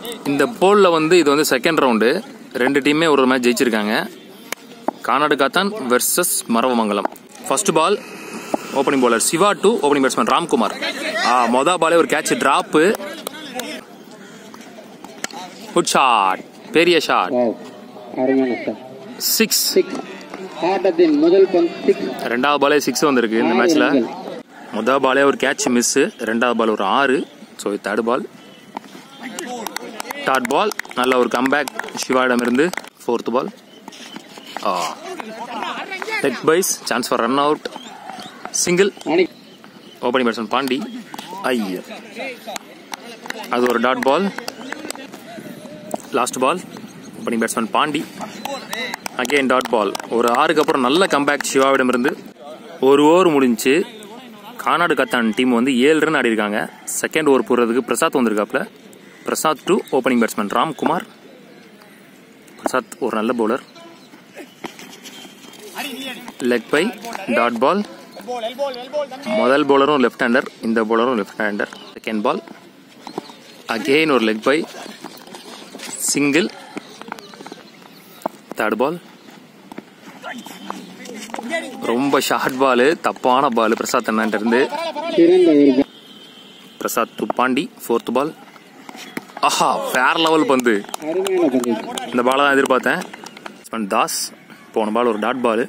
இந்த போலில் வந்து இது வந்து செகண்ட் ரவுண்டு ரெண்டு டீமே ஒரு மேட்ச் ஜெயிச்சிருக்காங்க Kanadu Kathan versus Maravamangalam first ball opening bowler Siva to opening batsman Ramkumar ஆ மொத பாலே ஒரு கேட்ச் டிராப்பு குட் ஷாட் பெரிய ஷாட் வாவ் அருமையான சார் சிக்ஸ் சிக்ஸ் ஆட்டத்தின் முதல் பங்க் சிக்ஸ் ரெண்டாவது பாலே சிக்ஸ் வந்திருக்கு இந்த மேட்ச்ல முதல் பாலே ஒரு கேட்ச் மிஸ் ரெண்டாவது பால் ஒரு ஆறு so third ball third ball நல்ல ஒரு கம்பேக் சிவாயிடம் இருந்து fourth ball leg byes chance for run out single அணி ஓப்பனிங் பேட்ஸ்மேன் பாண்டி ஐய அது ஒரு dot ball last ball opening batsman Pandi again dot ball ஒரு ஆறுக்கு அப்புறம் நல்ல கம்பேக் சிவாவிடம் இருந்து ஒரு ஓவர் முடிஞ்சு கானாடு கத்தான் டீம் வந்து ஏழு ரன் ஆடி இருக்காங்க செகண்ட் ஓவர் போடுறதுக்கு பிரசாத் வந்திருக்காப்ல Prasad to opening batsman Ramkumar Prasad ஒரு நல்ல bowler leg bye dot ball முதல் பவுலரும் லெஃப்ட் ஹேண்டர் இந்த பவுலரும் left hander second ball again ஒரு leg bye single third ball ரொம்ப ஷார்ட் பால் தப்பான பால் பிரசாத் அண்ணாண்ட இருந்து சிறந்த ஒரு Prasad to Pandi fourth ball ஆஹா வேற லெவல் பந்து அருமையான பந்து இந்த பாலை தான் எதிர்பார்த்தேன் பேட்ஸ்மேன் தாஸ் போன பால் ஒரு டாட் பால்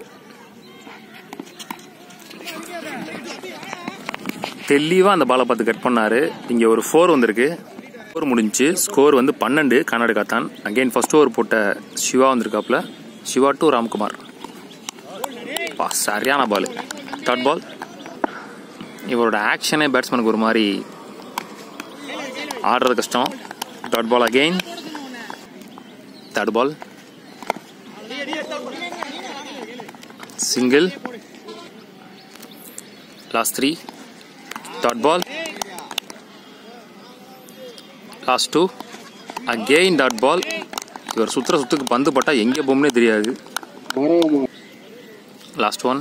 தெளிவாக அந்த பாலை பார்த்து கட் பண்ணாரு இங்கே ஒரு ஃபோர் வந்திருக்கு ஃபோர் முடிஞ்சு ஸ்கோர் வந்து பன்னெண்டு கர்நாடகா தான் அகைன் ஃபர்ஸ்ட் ஓவர் போட்ட சிவா வந்திருக்காப்புல சிவா டு ராம்குமார் பா சரியான பால் தேர்ட் பால் இவரோட ஆக்ஷனே பேட்ஸ்மேனுக்கு ஒரு மாதிரி ஆடுறது கஷ்டம் dot ball again third ball single last three dot ball last two again dot ball இவர் சுற்றுற சுத்துக்கு பந்து பட்டா எங்கே போகும்னே தெரியாது மரவமா லாஸ்ட் ஒன்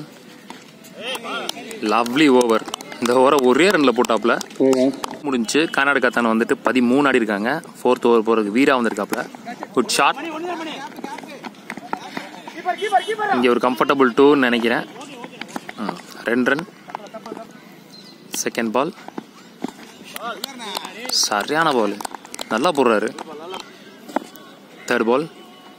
லவ்லி ஓவர் இந்த ஓவரை ஒரே ரனில் போட்டாப்புல ஓவர் முடிஞ்சு கர்நாடகா தானே வந்துட்டு பதிமூணு ஆடி இருக்காங்க ஃபோர்த் ஓவர் போகிறதுக்கு வீரா வந்திருக்காப்புல குட் ஷாட் இங்கே ஒரு கம்ஃபர்டபுள் டூன்னு நினைக்கிறேன் ம், ரெண்டு ரன் செகண்ட் பால் சரியான பால் நல்லா போடுறாரு தேர்ட் பால்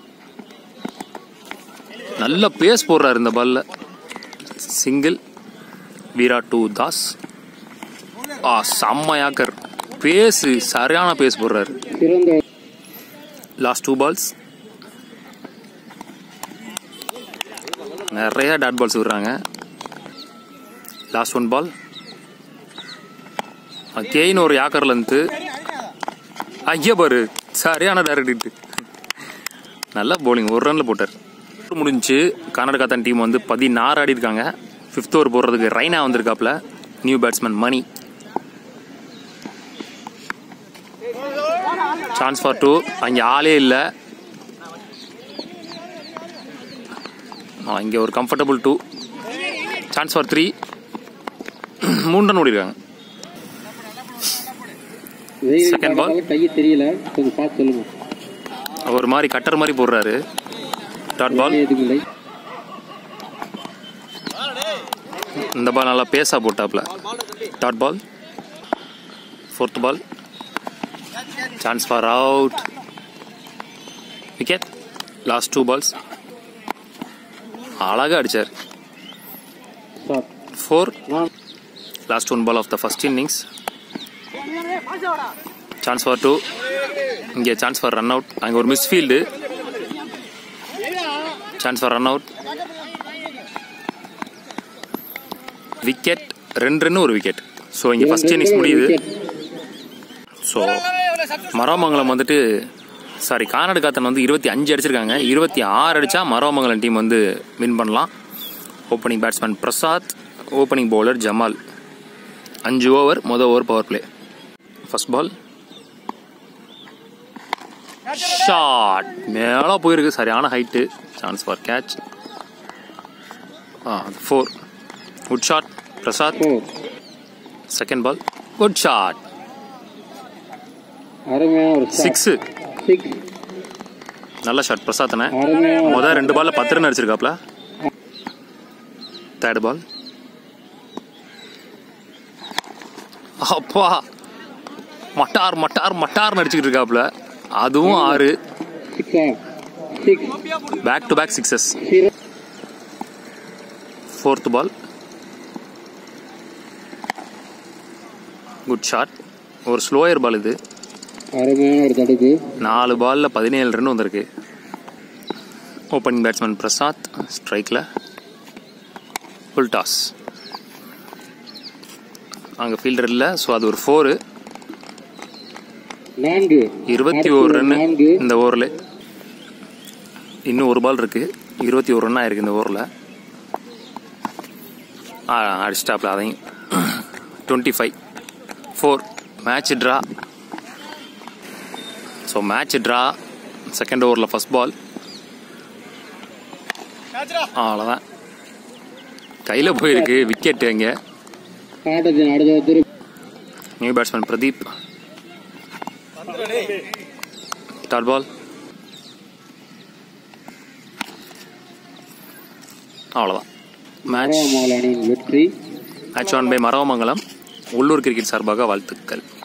நல்ல பேஸ் போடுறாரு இந்த பால்ல சிங்கிள் வீரா டூ தாஸ் ஆ செம்மையாக்கர் பேஸு சரியான பேஸ் போடுறாரு சிறந்த லாஸ்ட் டூ பால்ஸ் நிறைய டாட் பால்ஸ் விடுறாங்க லாஸ்ட் ஒன் பால் அகெயின் ஒரு யாக்கர்ல இருந்து ஐயா பாரு சரியான டைரக்ட் நல்ல bowling ஒரு ரன்ல போட்டார் முடிஞ்சு கர்நாடகா தான் டீம் வந்து பதினாறு ஆடி இருக்காங்க ஃபிஃப்த் ஓவர் போடுறதுக்கு ரைனா வந்திருக்காப்ல new batsman Mani chance for two அங்கே ஆளே இல்லை இங்கே ஒரு comfortable two chance for three மூணு ரன் ஓடிருக்காங்க வெயில் Second ball. பட்டதால கை தெரியல கொஞ்சம் பார்த்து சொல்லுங்க ஒரு மாதிரி கட்டர் மாதிரி போடுறாரு டாட் பால் எதுவும் இல்லை இந்த பால் நல்லா பேஸா போட்டாப்ல dot ball fourth ball chance for out wicket last two balls அழகா அடிச்சார் சார் ஃபோர் நான் last one ball of the first innings chance for two இங்கே சான்ஸ் ஃபார் ரன் அவுட் அங்கே ஒரு miss field chance for run out wicket ரெண்டு run ஒரு wicket so இங்கே first innings முடியுது ஸோ மரமங்கலம் வந்துட்டு சாரி கானாடு காத்தன் வந்து இருபத்தி அஞ்சு அடிச்சிருக்காங்க இருபத்தி ஆறு அடித்தா மரமங்கலம் டீம் வந்து வின் பண்ணலாம் opening batsman Prasad opening bowler Jamal அஞ்சு ஓவர் மொதல் over power play first ball shot மேலே போயிருக்கு சரியான ஹைட்டு சான்ஸ் ஃபார் கேட்ச் ஆ four good shot Prasad four second ball good shot அருமையான ஒரு shot. சிக்ஸு சிக்ஸ் நல்ல ஷாட் பிரசாத்தனை அருமையான முதல் ரெண்டு பால்ல பத்து ரன் அடிச்சிருக்காப்ல தேர்ட் பால் அப்பா மட்டார் மட்டார் மட்டார் நடிச்சுக்கிட்டு இருக்காப்ல அதுவும் ஆறு சிக்ஸா six back to back sixes zero fourth ball good shot ஒரு ஸ்லோயர் பால் இது அருமையான ஒரு தடுப்பு நாலு பால்ல பதினேழு ரன் வந்திருக்கு ஓப்பனிங் பேட்ஸ்மேன் பிரசாத் ஸ்ட்ரைக்கில் ஃபுல் டாஸ் அங்கே ஃபீல்டர் இல்லை ஸோ அது ஒரு ஃபோரு நான்கு இருபத்தி அடுத்து ஒரு ரன் நான்கு இந்த ஓவரில் இன்னும் ஒரு பால் இருக்கு இருபத்தி ஒரு ரன் ஆயிருக்கு இந்த ஓவரில் அடிச்சிட்டாப்ல அதையும் twenty five four match draw so match draw second ஓவரில் ஃபர்ஸ்ட் பால் அவ்வளோதான் கையில் போயிருக்கு விக்கெட் அங்கே ஆட்டத்தின் அடுத்த திரு new batsman Pradeep dot ball அவ்வளோதான் மேட்ச் மரவமால் அணியின் வெற்றி மேட்ச் ஆன் பை மரவமங்கலம் உள்ளூர் கிரிக்கெட் சார்பாக வாழ்த்துக்கள்